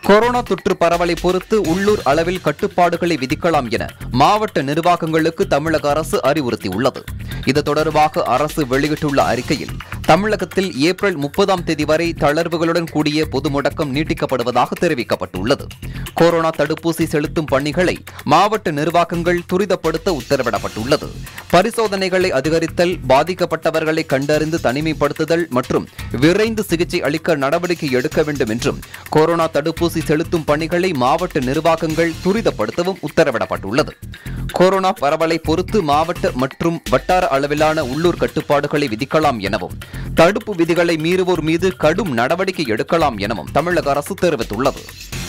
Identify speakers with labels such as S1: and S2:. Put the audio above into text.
S1: corona தொற்று பரவலை பொறுத்து உள்ளூர் அளவில் கட்டுப்பாடுகளை விதிக்கலாம் என மாவட்ட நிர்வாகங்களுக்கு தமிழக அரசு அறிவுறுத்தியுள்ளது இது தொடர்பாக அரசு வெளியிட்டுள்ள அறிக்கையில் தமிழகத்தில் ஏப்ரல் முப்பதாம் தேதி வரை தளர்வுகளுடன் கூடிய பொது முடக்கம் நீட்டிக்கப்படுவதாக தெரிவிக்கப்பட்டுள்ளது கொரோனா தடுப்பூசி செலுத்தும் பணிகளை மாவட்ட நிர்வாகங்கள் துரிதப்படுத்த உத்தரவிடப்பட்டுள்ளது பரிசோதனைகளை அதிகரித்தல் பாதிக்கப்பட்டவர்களை கண்டறிந்து தனிமைப்படுத்துதல் மற்றும் விரைந்து சிகிச்சை அளிக்க நடவடிக்கை எடுக்க வேண்டும் என்றும் கொரோனா தடுப்பூசி செலுத்தும் பணிகளை மாவட்ட நிர்வாகங்கள் துரிதப்படுத்தவும் உத்தரவிடப்பட்டுள்ளது கொரோனா பரவலை பொறுத்து மாவட்ட மற்றும் வட்டார அளவிலான உள்ளூர் கட்டுப்பாடுகளை விதிக்கலாம் எனவும் தடுப்பு விதிகளை மீறுவோர் மீது கடும் நடவடிக்கை எடுக்கலாம் எனவும் தமிழக அரசு தெரிவித்துள்ளது